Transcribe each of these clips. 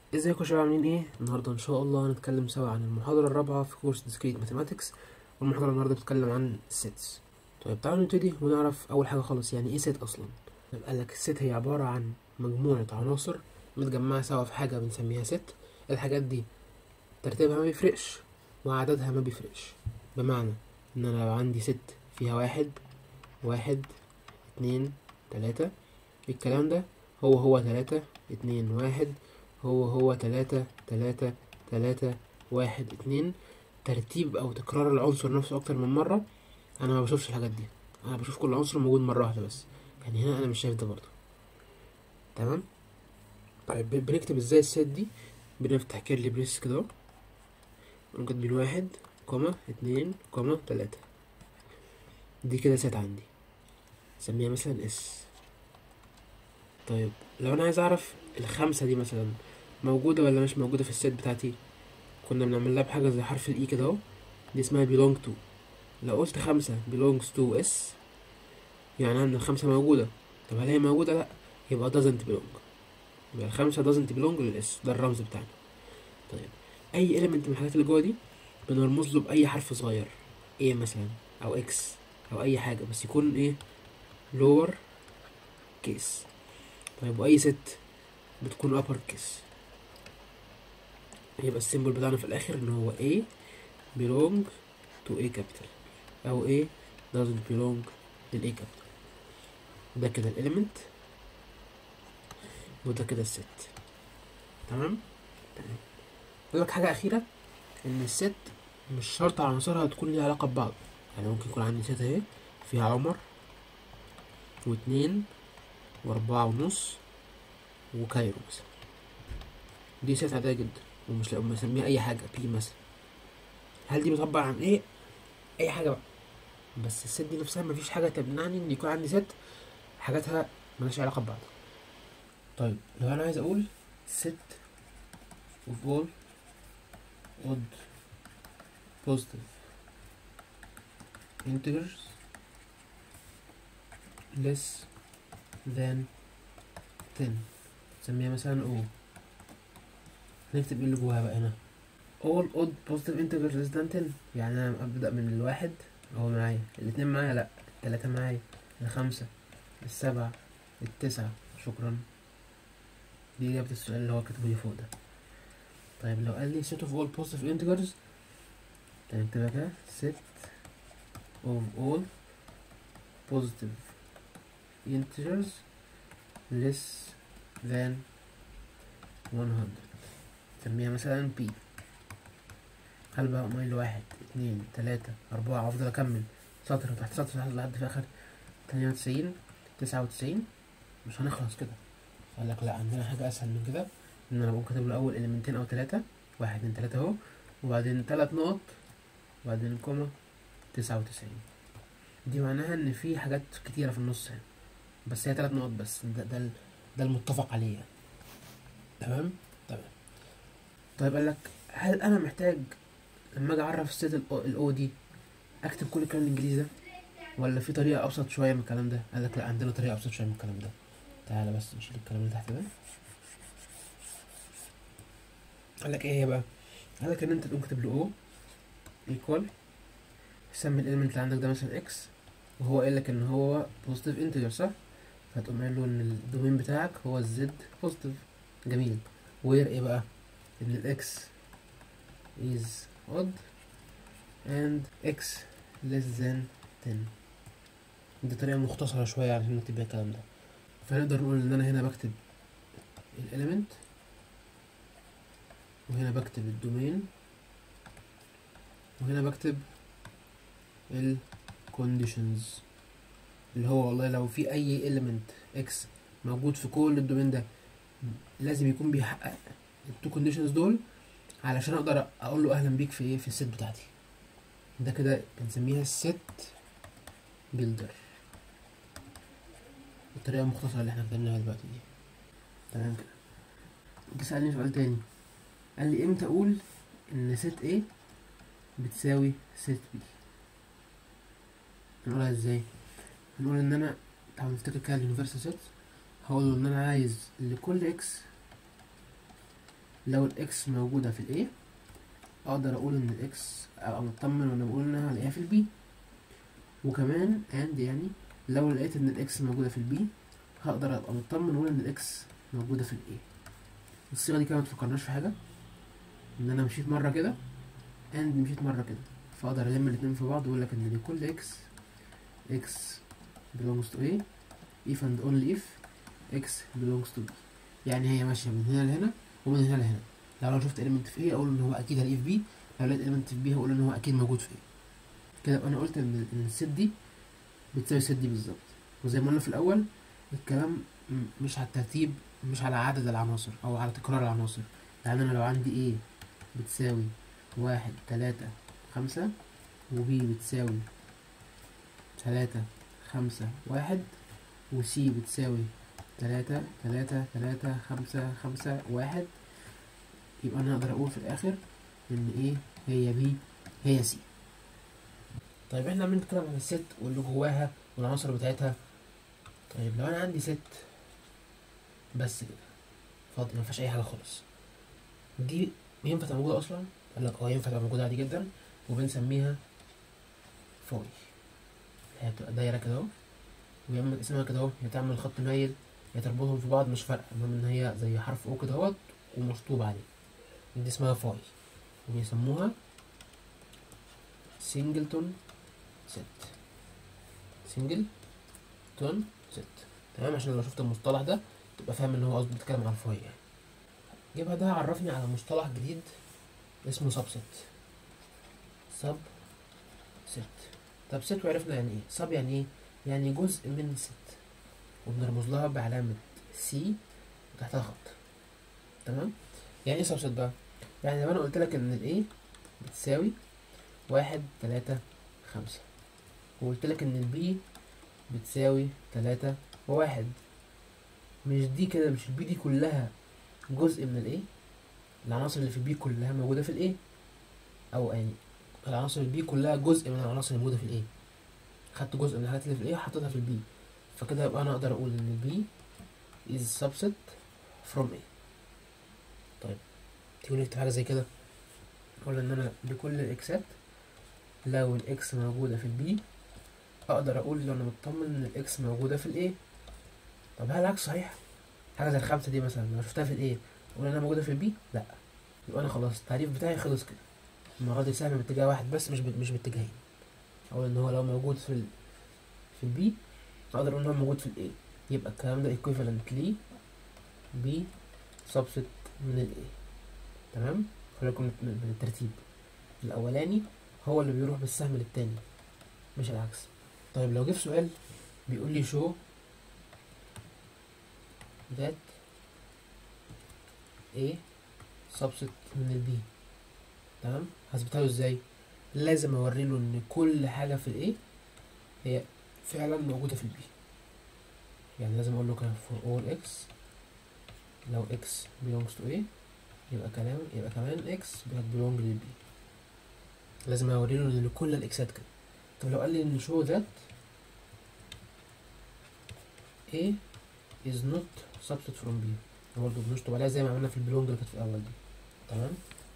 ازيكم يا شباب عاملين ايه النهارده ان شاء الله هنتكلم سوا عن المحاضره الرابعه في كورس ديسكريت ماثيماتكس والمحاضره النهارده بتتكلم عن السيتس طيب تعالوا نبتدي ونعرف اول حاجه خالص يعني ايه سيت اصلا طيب قال لك السيت هي عباره عن مجموعه عناصر متجمعه سوا في حاجه بنسميها ست الحاجات دي ترتيبها ما بيفرقش وعددها ما بيفرقش بمعنى ان انا لو عندي ست فيها واحد واحد اتنين تلاتة الكلام ده هو هو تلاتة اتنين واحد هو هو تلاتة تلاتة تلاتة واحد اتنين ترتيب او تكرار العنصر نفسه اكتر من مرة انا ما بشوفش الحاجات دي انا بشوف كل عنصر موجود مرة واحدة بس يعني هنا انا مش شايف ده برضه تمام طيب ب- بنكتب ازاي الست دي بنفتح كيرلي بريس كده اهو ونقول كاتبين واحد كوما اتنين كوما تلاتة دي كده ست عندي نسميها مثلا اس طيب لو انا عايز اعرف الخمسة دي مثلا موجودة ولا مش موجودة في الست بتاعتي كنا بنعمل لها بحاجة زي حرف الاي كده اهو دي اسمها belong to لو قلت خمسة belongs to s يعني ان الخمسة موجودة طب هل هي موجودة لا يبقى doesn't belong يبقى الخمسة doesn't belong للاس ده الرمز بتاعنا طيب اي element من الحاجات اللي جوه دي بنرمز له بأي حرف صغير a مثلا او x او اي حاجة بس يكون ايه lower case طيب واي ست بتكون upper case يبقى السيمبل بتاعنا في الاخر ان هو A belong to A capital او A doesn't belong لل A capital ده كده element وده كده الست تمام تمام اقول لك حاجة أخيرة إن الست مش شرط عناصرها تكون ليها علاقة ببعض يعني ممكن يكون عندي ست اهي فيها عمر واتنين وأربعة ونص وكايرو مثلا دي ست عادية جدا ومش لاقي مسميها أي حاجة بي مثلا هل دي بتعبر عن إيه؟ أي حاجة بقى بس الست دي نفسها مفيش حاجة تمنعني إن يكون عندي ست حاجاتها ملهاش علاقة ببعض طيب لو أنا عايز أقول set of all odd positive integers less than 10 نسميها مثلا O نكتب ايه اللي جواها بقى هنا all odd positive integers less than 10 يعني انا ابدا من الواحد اهو معايا الاتنين معايا لا التلاتة معايا الخمسة السبعة التسعة شكرا دي اجابة السؤال اللي هو كاتبه لي فوق ده طيب لو قال لي set of all positive integers هنكتبها كده set of all positive integers less than 100 نسميها مثلا P هل بقى مايل واحد اتنين تلاتة أربعة أفضل أكمل سطر تحت سطر تحت لحد في آخر تمانية وتسعين تسعة وتسعين مش هنخلص كده قال لك لا عندنا حاجة أسهل من كده إن أنا بقوم كاتب له أول إليمنتين أو تلاتة واحد اتنين تلاتة أهو وبعدين تلات نقط وبعدين كوما تسعة وتسعين دي معناها إن في حاجات كتيرة في النص هنا بس هي تلات نقط بس ده ده, ال- ده المتفق عليه يعني. تمام تمام طيب قال لك هل انا محتاج لما اجي اعرف الست الاو دي اكتب كل الكلام الانجليزي ده ولا في طريقه ابسط شويه من الكلام ده قال لك لا عندنا طريقه ابسط شويه من الكلام ده تعالى بس نشيل الكلام اللي تحت ده قال لك ايه هي بقى قال لك ان انت تقوم كاتب له او ايكوال سمي الاليمنت اللي عندك ده مثلا اكس وهو قال لك ان هو بوزيتيف انتجر صح فتقوم قايل له ان الدومين بتاعك هو الزد بوزيتيف جميل وير ايه بقى ان الاكس is odd and x less than 10 دي طريقة مختصرة شوية عشان نكتب بيها الكلام ده فنقدر نقول ان انا هنا بكتب الاليمنت وهنا بكتب الدومين وهنا بكتب ال conditions اللي هو والله لو في اي element x موجود في كل الدومين ده لازم يكون بيحقق التو كونديشنز دول علشان اقدر اقول له اهلا بيك في ايه في الست بتاعتي ده كده بنسميها الست بيلدر الطريقه المختصره اللي احنا كتبناها دلوقتي دي تمام كده جه سألني سؤال تاني قال لي امتى اقول ان ست A بتساوي ست B هنقولها ازاي هنقول ان انا تعالوا نفتكر كده اليونيفرسال ست هقول له ان انا عايز لكل اكس لو الاكس موجودة في الايه اقدر اقول ان الاكس ابقى مطمن وانا بقول انها هلاقيها في البي وكمان اند يعني لو لقيت ان الاكس موجودة في البي هقدر ابقى مطمن واقول ان الاكس موجودة في الايه الصيغة دي كده متفكرناش في حاجة ان انا مشيت مرة كده اند مشيت مرة كده فاقدر الم الاتنين في بعض واقول لك ان لكل اكس اكس belongs to A if and only if x belongs to B يعني هي ماشية من هنا لهنا ومن هنا لهنا لو انا شفت element في A اقول ان هو اكيد هلاقيه في B لو لقيت element في B هقول ان هو اكيد موجود في A كده يبقى انا قلت ان ان الست دي بتساوي الست دي بالظبط وزي ما قلنا في الاول الكلام م- مش على الترتيب مش على عدد العناصر او على تكرار العناصر يعني انا لو عندي A بتساوي واحد تلاتة خمسة وبي بتساوي تلاتة خمسة واحد وسي بتساوي تلاتة تلاتة تلاتة خمسة خمسة واحد يبقى أنا أقدر أقول في الآخر إن إيه هي بي هي سي طيب إحنا عمالين نتكلم عن الست واللي جواها والعناصر بتاعتها طيب لو أنا عندي ست بس كده فاضي مفيهاش أي حاجة خالص دي ينفع تبقى موجودة أصلا؟ قال لك أه ينفع تبقى موجودة عادي جدا وبنسميها فاي هي بتبقى دايرة كده اهو ويا اما اسمها كده اهو يا تعمل خط مايل يا تربطهم في بعض مش فارقة المهم ان هي زي حرف او كده اهوت ومشطوب عليه دي اسمها فاي وبيسموها سنجلتون ست سنجل تون ست تمام عشان لو شفت المصطلح ده تبقى فاهم ان هو قصده بيتكلم عن الفاي يعني يبقى ده عرفني على مصطلح جديد اسمه سبست سب ست طب ست وعرفنا يعني ايه سب يعني ايه يعني جزء من ست وبنرمز لها بعلامة سي وتحتها خط تمام يعني ايه سب ست بقى يعني لو انا قلت لك ان الايه بتساوي واحد تلاتة خمسة وقلت لك ان البي بتساوي تلاتة وواحد مش دي كده مش البي دي كلها جزء من الايه العناصر اللي في البي كلها موجودة في الايه او يعني العناصر البي كلها جزء من العناصر اللي موجودة في الايه خدت جزء من الحاجات اللي في الايه وحطيتها في البي فكده يبقى انا اقدر اقول ان البي is subset from A طيب تيجي نكتب حاجة زي كده نقول ان انا لكل الاكسات لو الاكس موجودة في البي اقدر اقول لو انا مطمن ان الاكس موجودة في الايه طب هل العكس صحيح حاجة زي الخمسة دي مثلا لو شفتها في الايه اقول انها موجودة في البي لا يبقى انا خلاص التعريف بتاعي خلص كده المرة دي سهم باتجاه واحد بس مش ب- مش باتجاهين اقول ان هو لو موجود في ال في البي اقدر اقول ان هو موجود في الاي يبقى الكلام ده equivalent لي بي subset من الاي تمام خليكم من من الترتيب الاولاني هو اللي بيروح بالسهم للتاني مش العكس طيب لو جه في سؤال بيقول لي show that A subset من البي تمام هثبتها له ازاي لازم اوري له ان كل حاجه في الايه هي فعلا موجوده في البي يعني لازم اقول له كده for all x لو x belongs to A يبقى كلام يبقى كمان x belong للبي لازم اوري له ان لكل الاكسات كده طب لو قال لي ان show that A is not subset from B برضه بنشطب عليها زي ما عملنا في البلونج اللي كانت في الاول دي تمام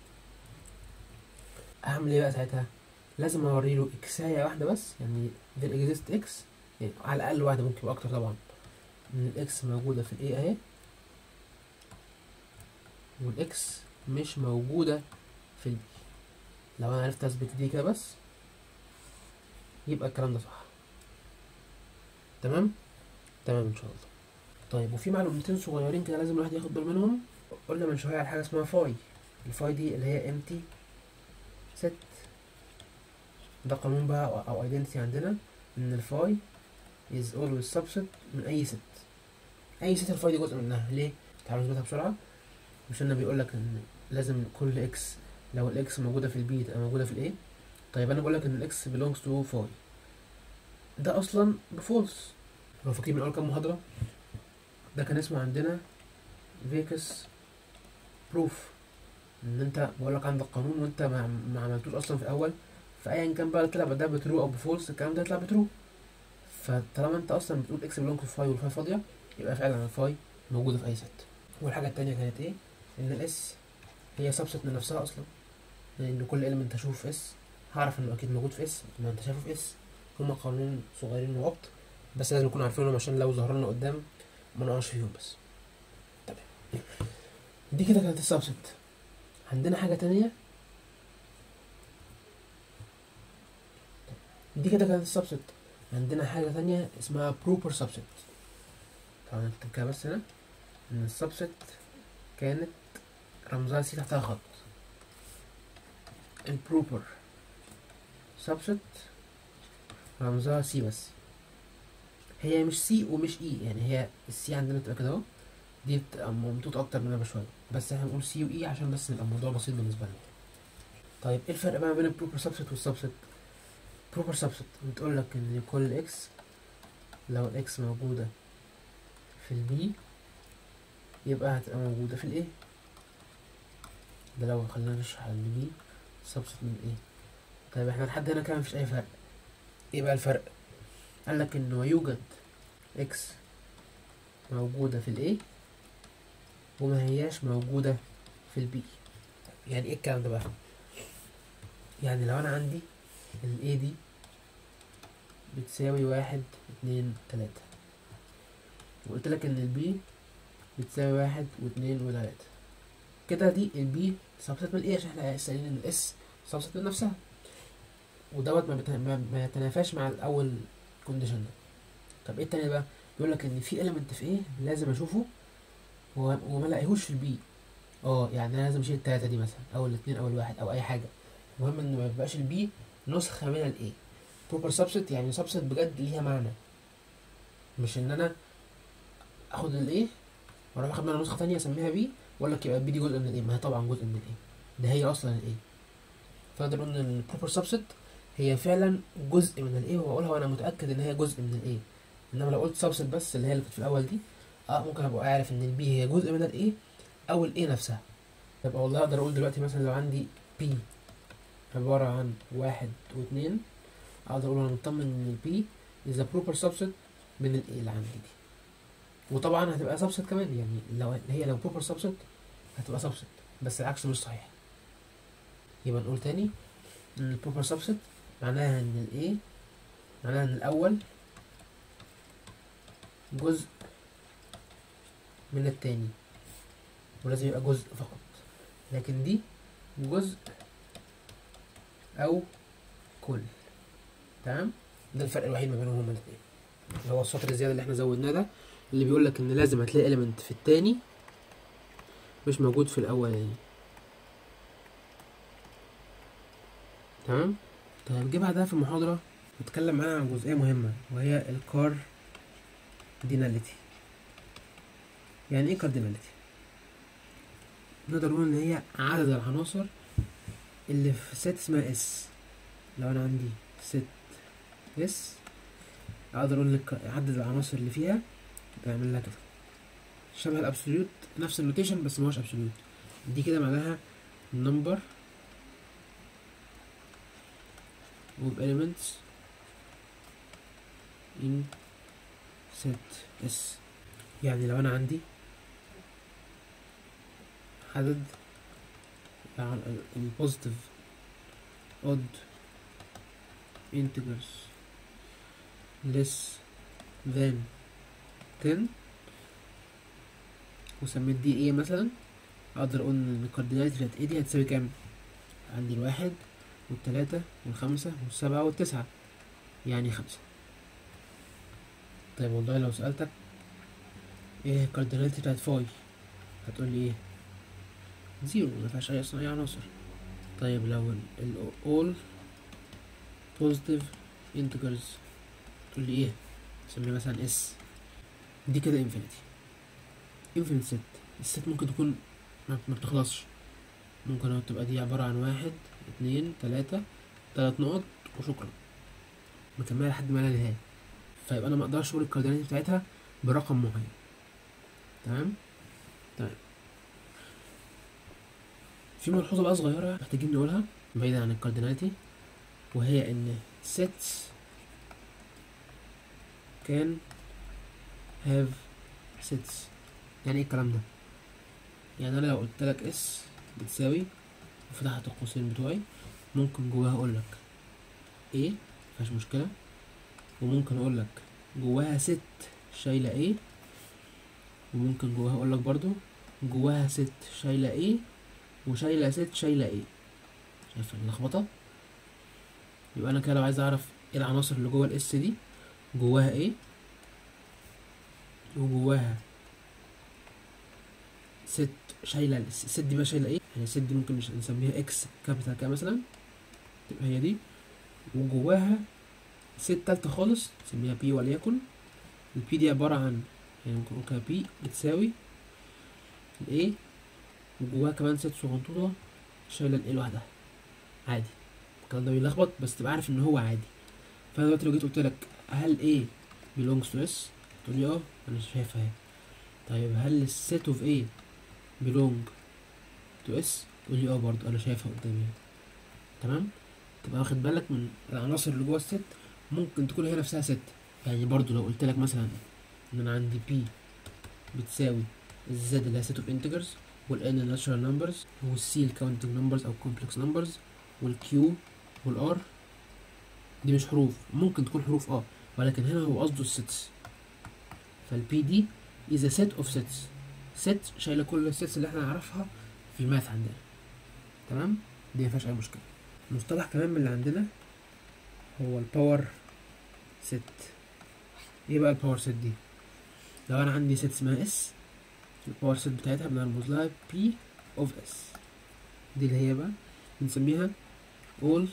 اعمل ايه بقى ساعتها لازم اوري له اكسايه واحده بس يعني there exist x يعني على الاقل واحده ممكن يبقى اكتر طبعا ان الاكس موجوده في الاي اهي والاكس مش موجوده في البي لو انا عرفت اثبت دي كده بس يبقى الكلام ده صح تمام تمام ان شاء الله طيب وفي معلومتين صغيرين كده لازم الواحد ياخد باله منهم قلنا من شويه على حاجه اسمها فاي الفاي دي اللي هي امتي ست ده قانون بقى او- او ايدنتي عندنا ان الفاي is always subset من اي ست اي ست الفاي دي جزء منها ليه تعالوا نثبتها بسرعه مش انا بيقول لك ان لازم كل اكس لو الاكس موجوده في البي تبقى موجوده في الايه طيب انا بقول لك ان الاكس belongs to فاي ده اصلا بفولس لو فاكرين من اول كام محاضره ده كان اسمه عندنا فيكس بروف ان انت بقول لك عندك قانون وانت ما, ما عملتوش اصلا في الاول فايا كان بقى طلع ده بترو او بفولس الكلام ده يطلع بترو فطالما انت اصلا بتقول اكس بلونج في فاي والفاي فاضيه يبقى فعلا الفاي موجوده في اي ست والحاجه التانية كانت ايه ان الاس هي سبست من نفسها اصلا لان كل element هشوفه في اس هعرف انه اكيد موجود في اس ما انت شايفه في اس هما قانون صغيرين وعبط بس لازم نكون عارفينهم عشان لو ظهر لنا قدام ما نقعش فيهم بس تمام دي كده كانت السبست عندنا حاجة تانية دي كده كانت السبست عندنا حاجة تانية اسمها proper subset طبعا نكتب كده بس هنا ان السبست كانت رمزها سي تحتها خط البروبر subset رمزها سي بس هي مش سي ومش اي يعني هي السي عندنا بتبقى كده اهو دي بتبقى ممطوط اكتر منها بشويه بس احنا هنقول سي واي عشان بس يبقى الموضوع بسيط بالنسبه لنا طيب ايه الفرق بقى بين البروبر سبست والسبست بروبر سبست بتقول لك ان كل اكس لو الاكس موجوده في البي يبقى هتبقى موجوده في الايه ده لو خلينا نشرح البي سبست من ايه طيب احنا لحد هنا كده مفيش اي فرق ايه بقى الفرق قال لك انه يوجد اكس موجوده في الايه وما هياش موجوده في البي يعني ايه الكلام ده بقى يعني لو انا عندي الاي دي بتساوي واحد اتنين تلاتة وقلت لك ان البي بتساوي واحد واتنين وتلاتة كده دي البي سبست من الايه عشان احنا سائلين ان الاس سبست من نفسها ودوت ما, بتنا... ما, ما يتنافاش مع الاول كونديشن ده طب ايه التاني بقى يقول لك ان في element في ايه لازم اشوفه و... وما لاقيهوش في البي اه يعني انا لازم اشيل التلاتة دي مثلا او الاتنين او الواحد او اي حاجة المهم ان ما يبقاش البي نسخة من الايه بروبر سبست يعني سبست بجد ليها معنى مش ان انا اخد الايه واروح اخد منها نسخة تانية اسميها بي واقول لك يبقى البي دي جزء من الايه ما هي طبعا جزء من الايه ده هي اصلا الايه فاقدر اقول ان البروبر سبست هي فعلا جزء من الايه واقولها وانا متاكد ان هي جزء من الايه انما لو قلت سبست بس اللي هي اللي كانت في الاول دي اه ممكن ابقى عارف ان البي هي جزء من الايه او الايه نفسها يبقى والله اقدر اقول دلوقتي مثلا لو عندي بي عبارة عن واحد واتنين اقدر اقول انا مطمن ان البي is a proper subset من الايه اللي عندي دي وطبعا هتبقى subset كمان يعني لو هي لو proper subset هتبقى subset بس العكس مش صحيح يبقى نقول تاني ان البروبر subset معناها ان الايه معناها ان الاول جزء من التاني ولازم يبقى جزء فقط لكن دي جزء او كل تمام ده الفرق الوحيد ما بينهم هما الاثنين اللي هو السطر الزياده اللي احنا زودناه ده اللي بيقول لك ان لازم هتلاقي element في التاني مش موجود في الاولاني تمام طيب جه بعدها في المحاضره نتكلم معانا عن جزئيه مهمه وهي الكار ديناليتي يعني ايه كارديناليتي نقدر نقول ان هي عدد العناصر اللي في ست اسمها اس لو انا عندي ست اس اقدر اقول لك عدد العناصر اللي فيها بعمل لها كده شبه الابسوليوت نفس النوتيشن بس ما هوش ابسوليوت دي كده معناها number of elements in set S يعني لو انا عندي عدد البوزيتيف odd integers less than 10 وسميت دي ايه مثلا اقدر اقول ان الكارديناليتي بتاعت ايه دي هتساوي كام عندي الواحد والتلاتة والخمسة والسبعة والتسعة يعني خمسة طيب والله لو سألتك ايه الكارديناليتي بتاعت فاي هتقول لي ايه زيرو مفيهاش اي اصلا اي عناصر طيب لو ال all positive integers تقول لي ايه سمي مثلا اس دي كده انفينيتي انفينيت ست الست ممكن تكون ما ما بتخلصش ممكن تبقى دي عبارة عن واحد اتنين تلاتة تلات نقط وشكرا مكملة لحد ما لا نهاية فيبقى انا ما اقدرش اقول الكارديناليتي بتاعتها برقم معين تمام تمام في ملحوظة بقى صغيرة محتاجين نقولها بعيدا عن الكارديناليتي وهي ان sets can have sets يعني ايه الكلام ده يعني انا لو قلت لك اس بتساوي وفتحت القوسين بتوعي ممكن جواها اقول لك ايه مفيهاش مشكله وممكن اقول لك جواها ست شايله ايه وممكن جواها اقول لك برضو جواها ست شايله ايه وشايله ست شايله ايه شايف اللخبطه يبقى انا كده لو عايز اعرف ايه العناصر اللي جوه الاس دي جواها ايه وجواها ست شايله الست دي بقى شايله ايه يعني الست دي ممكن مش نسميها اكس كابيتال كده مثلا تبقى هي دي وجواها ست تالتة خالص نسميها بي وليكن البي دي عبارة عن يعني ممكن نقول كده بي بتساوي الايه وجواها كمان ست صغنطوطة شايلة الايه لوحدها عادي الكلام ده بيلخبط بس تبقى عارف ان هو عادي فانا دلوقتي لو جيت قلت لك هل ايه belongs to s تقول لي اه انا شايفها اهي طيب هل الست اوف ايه belong to s تقول لي اه برضه انا شايفها قدامي تمام تبقى واخد بالك من العناصر اللي جوه الست ممكن تكون هي نفسها ست يعني برضو لو قلت لك مثلا ان انا عندي بي بتساوي الزد اللي هي set of integers والان natural numbers والسي counting numbers او complex numbers والكيو والار دي مش حروف ممكن تكون حروف اه ولكن هنا هو قصده السيتس فالبي دي is a set of sets set شايله كل السيتس اللي احنا نعرفها في الماث عندنا تمام دي مفيهاش اي مشكله مصطلح كمان من اللي عندنا هو الباور ست ايه بقى الباور ست دي لو انا عندي ست اسمها اس الباور ست بتاعتها بنرمز لها بي اوف اس دي اللي هي بقى بنسميها all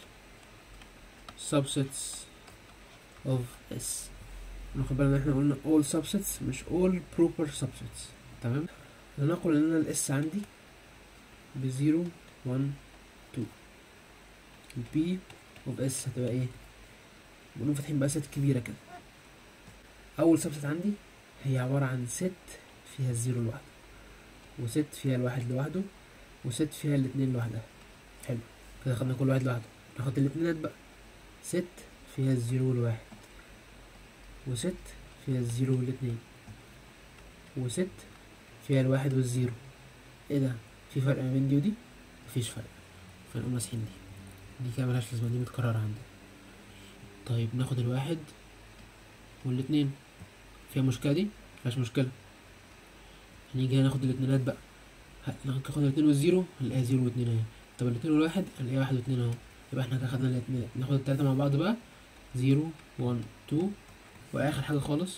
subsets of s ناخد بالنا ان احنا قلنا all subsets مش all proper subsets تمام لنقل ان انا الاس عندي بزيرو 1 2 البي اوف اس هتبقى ايه بنقوم فاتحين بقى ست كبيرة كده أول سبست عندي هي عبارة عن ست فيها الزيرو لوحده وست فيها الواحد لوحده وست فيها الاتنين لوحدها حلو كده خدنا كل واحد لوحده ناخد الاتنينات بقى ست فيها الزيرو والواحد وست فيها الزيرو والاتنين وست فيها الواحد والزيرو ايه ده في فرق ما بين دي ودي مفيش فرق فنقوم ماسحين دي دي كده ملهاش لازمة دي متكررة عندنا طيب ناخد الواحد والاتنين فيها مشكلة دي مفيهاش مشكلة هنيجي هنا ناخد الاتنينات بقى ناخد الاتنين والزيرو هنلاقيها زيرو واتنين اهي طب الاتنين والواحد هنلاقيها واحد واتنين اهو يبقى احنا كده خدنا الاتنين ناخد التلاتة مع بعض بقى زيرو وان تو واخر حاجة خالص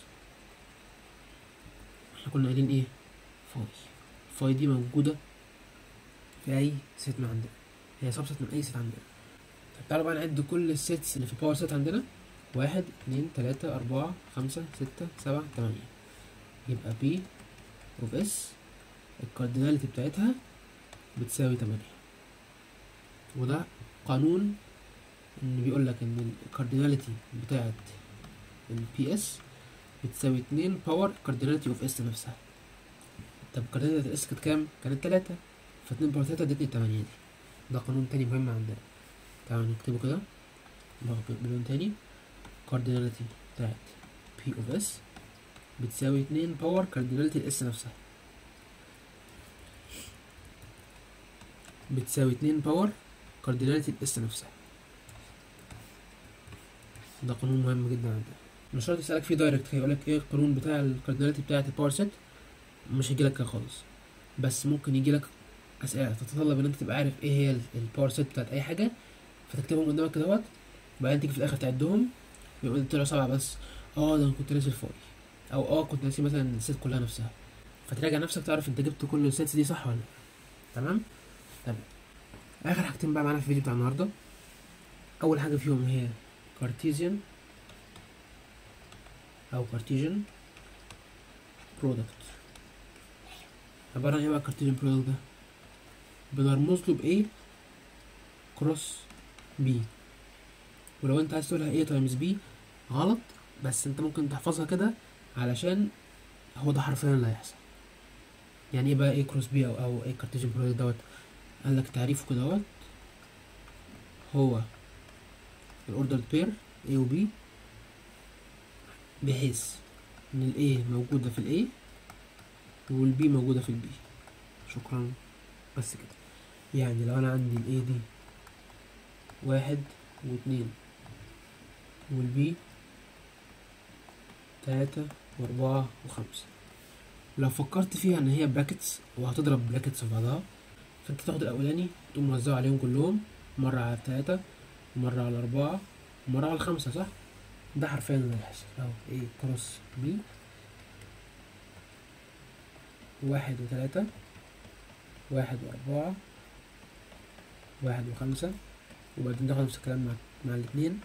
احنا كنا قايلين ايه فاي فاي دي موجودة في اي ست من عندنا هي سبست من اي ست عندنا طب تعالوا بقى نعد كل السيتس اللي في الباور سيت عندنا واحد اتنين تلاتة أربعة خمسة ستة سبعة تمانية يبقى بي اوف اس الكارديناليتي بتاعتها بتساوي تمانية وده قانون ان بيقول لك ان الكارديناليتي بتاعت البي اس بتساوي اتنين باور كارديناليتي اوف اس نفسها طب كارديناليتي الاس كانت كام؟ كانت تلاتة فاتنين باور تلاتة ادتني التمانية دي ده قانون تاني مهم عندنا تعالوا نكتبه كده بلون تاني كارديناليتي بتاعت بي اوف اس بتساوي اتنين باور كارديناليتي الاس نفسها بتساوي اتنين باور كارديناليتي الاس نفسها ده قانون مهم جدا عندنا مش شرط يسألك فيه دايركت هيقولك ايه القانون بتاع الكارديناليتي بتاعت الباور سيت مش هيجيلك كده خالص بس ممكن يجيلك اسئله تتطلب ان انت تبقى عارف ايه هي الباور سيت بتاعت اي حاجه فتكتبهم قدامك كده اهوت وبعدين تيجي في الاخر تعدهم يبقى طلعوا سبعه بس اه ده انا كنت ناسي الفاي او اه كنت ناسي مثلا الست كلها نفسها فتراجع نفسك تعرف انت جبت كل السيتس دي صح ولا لا تمام تمام اخر حاجتين بقى معانا في الفيديو بتاع النهارده اول حاجه فيهم هي كارتيزيان او كارتيزيان برودكت عباره عن ايه بقى كارتيزيان برودكت ده بنرمز له بايه كروس بي ولو انت عايز تقولها ايه تايمز بي غلط بس انت ممكن تحفظها كده علشان هو ده حرفيا اللي هيحصل يعني ايه بقى ايه كروس بي او او ايه كارتيجن برودكت دوت قال لك تعريفه كده دوت هو الاوردر بير A و B بحيث ان ال A موجودة في ال A وال B موجودة في ال B شكرا بس كده يعني لو انا عندي الاي دي واحد واتنين والبي تلاتة واربعة وخمسة لو فكرت فيها ان هي براكتس وهتضرب براكتس في بعضها فانت تاخد الاولاني تقوم موزعه عليهم كلهم مرة على التلاتة ومرة على الاربعة ومرة على الخمسة صح ده حرفيا اللي هيحصل اهو ايه كروس بي واحد وتلاتة واحد واربعة واحد وخمسة وبعدين تاخد نفس الكلام مع مع الاتنين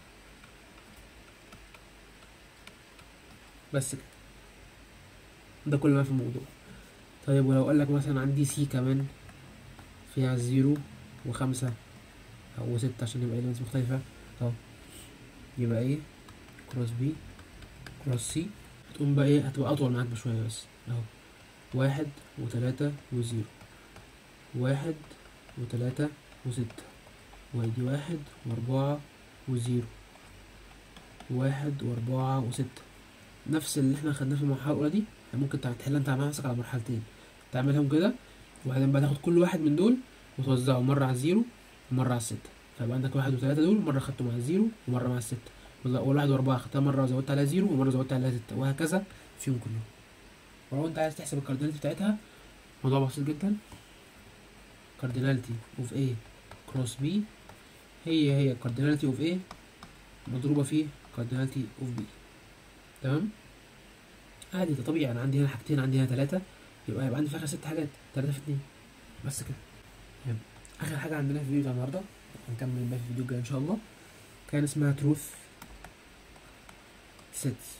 بس كده ده كل ما في الموضوع طيب ولو قالك مثلا عندي سي كمان فيها زيرو وخمسة أو ستة عشان يبقى elements مختلفة اهو يبقى ايه كروس بي كروس سي هتقوم بقى ايه هتبقى أطول معاك بشوية بس اهو واحد وتلاتة وزيرو واحد وتلاتة وستة وادي واحد وأربعة وزيرو واحد وأربعة وستة نفس اللي احنا خدناه في المرحلة الأولى دي ممكن تحلها انت مع نفسك على مرحلتين تعملهم كده وبعدين بقى تاخد كل واحد من دول وتوزعه مرة على الزيرو ومرة على الستة فيبقى عندك واحد وثلاثة دول مرة خدته مع الزيرو ومرة مع الستة ولا واحد وأربعة خدتها مرة وزودت عليها زيرو ومرة زودت عليها ستة وهكذا فيهم كلهم ولو انت عايز تحسب الكارديناليتي بتاعتها موضوع بسيط جدا كارديناليتي اوف A كروس B هي هي كارديناليتي اوف A مضروبة في كارديناليتي اوف B تمام عادي ده طبيعي انا عندي هنا حاجتين عندي هنا ثلاثة يبقى يبقى عندي في الاخر ست حاجات ثلاثة في اتنين بس كده يلا. اخر حاجة عندنا في الفيديو بتاع النهاردة هنكمل بقى في الفيديو الجاي ان شاء الله كان اسمها تروث سيتس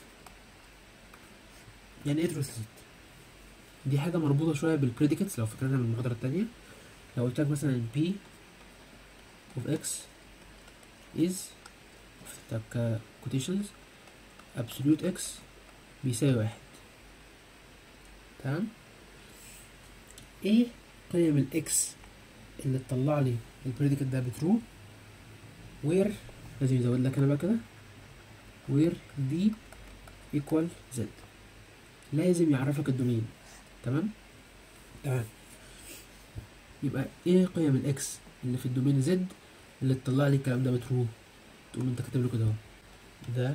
يعني ايه تروث سيت دي حاجة مربوطة شوية بالبريديكتس لو فاكرينها من المحاضرة التانية لو قلت لك مثلا P of X is ك quotations absolute X بيساوي واحد تمام ايه قيم الاكس اللي تطلع لي البريديكت ده بترو وير لازم يزود لك انا بقى كده وير دي ايكوال زد لازم يعرفك الدومين تمام تمام يبقى ايه قيم الاكس اللي في الدومين زد اللي تطلع لي الكلام ده بترو تقوم انت كاتب له كده اهو ده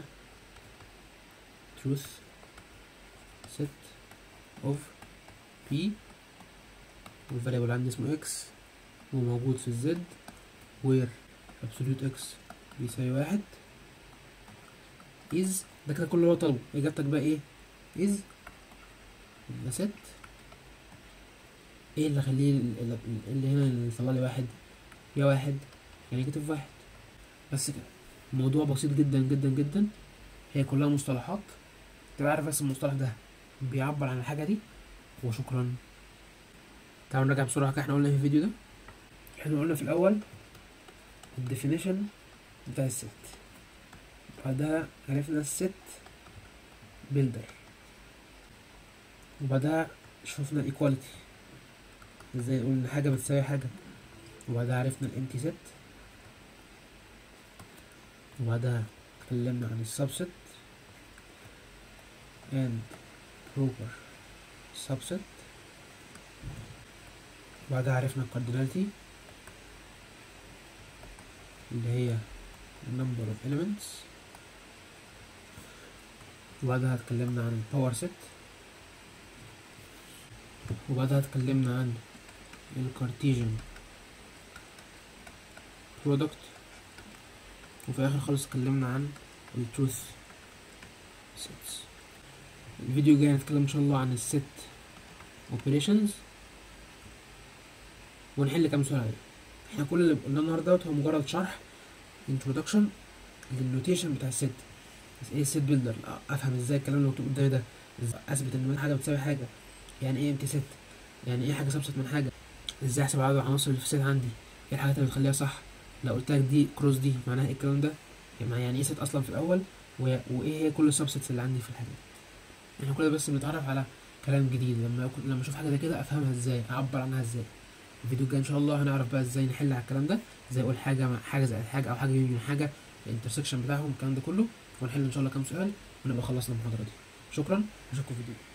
truth set of p والفاريبل عندي اسمه x وموجود في الزد where absolute x بيساوي واحد is ده كده كل اللي هو طلبه اجابتك بقى ايه is ده set ايه اللي خليه اللي اللي هنا اللي طلع لي واحد يا واحد يا نيجاتيف واحد بس كده الموضوع بسيط جدا جدا جدا هي كلها مصطلحات تبقى عارف بس المصطلح ده بيعبر عن الحاجة دي وشكرا تعالوا نرجع بسرعة كده احنا قلنا في الفيديو ده احنا قلنا في الأول الديفينيشن بتاع الست بعدها عرفنا الست بيلدر وبعدها شفنا الايكواليتي ازاي نقول ان حاجة بتساوي حاجة وبعدها عرفنا الامتي ست وبعدها اتكلمنا عن السبست and proper subset بعدها عرفنا الكارديناليتي اللي هي number of elements وبعدها اتكلمنا عن الباور set وبعدها اتكلمنا عن الكارتيجن برودكت وفي الاخر خالص اتكلمنا عن التروث sets الفيديو الجاي هنتكلم ان شاء الله عن الست اوبريشنز ونحل كام سؤال عليه احنا كل اللي قلناه النهارده هو مجرد شرح introduction للنوتيشن بتاع الست بس ايه الست بيلدر افهم ازاي الكلام اللي مكتوب قدامي ده ازاي اثبت ان حاجه بتساوي حاجه يعني ايه امتي ست يعني ايه حاجه سبست من حاجه ازاي احسب عدد العناصر اللي في الست عندي ايه الحاجات اللي بتخليها صح لو قلت لك دي كروس دي معناها ايه الكلام ده يعني ايه ست اصلا في الاول و... وايه هي كل السبستس اللي عندي في الحاجه دي احنا كده بس بنتعرف على كلام جديد لما أكون لما اشوف حاجه زي كده افهمها ازاي اعبر عنها ازاي الفيديو الجاي ان شاء الله هنعرف بقى ازاي نحل على الكلام ده ازاي اقول حاجه مع حاجه زائد حاجه او حاجه يوجد حاجه الانترسكشن بتاعهم الكلام ده كله ونحل ان شاء الله كام سؤال ونبقى خلصنا المحاضره دي شكرا اشوفكم في الفيديو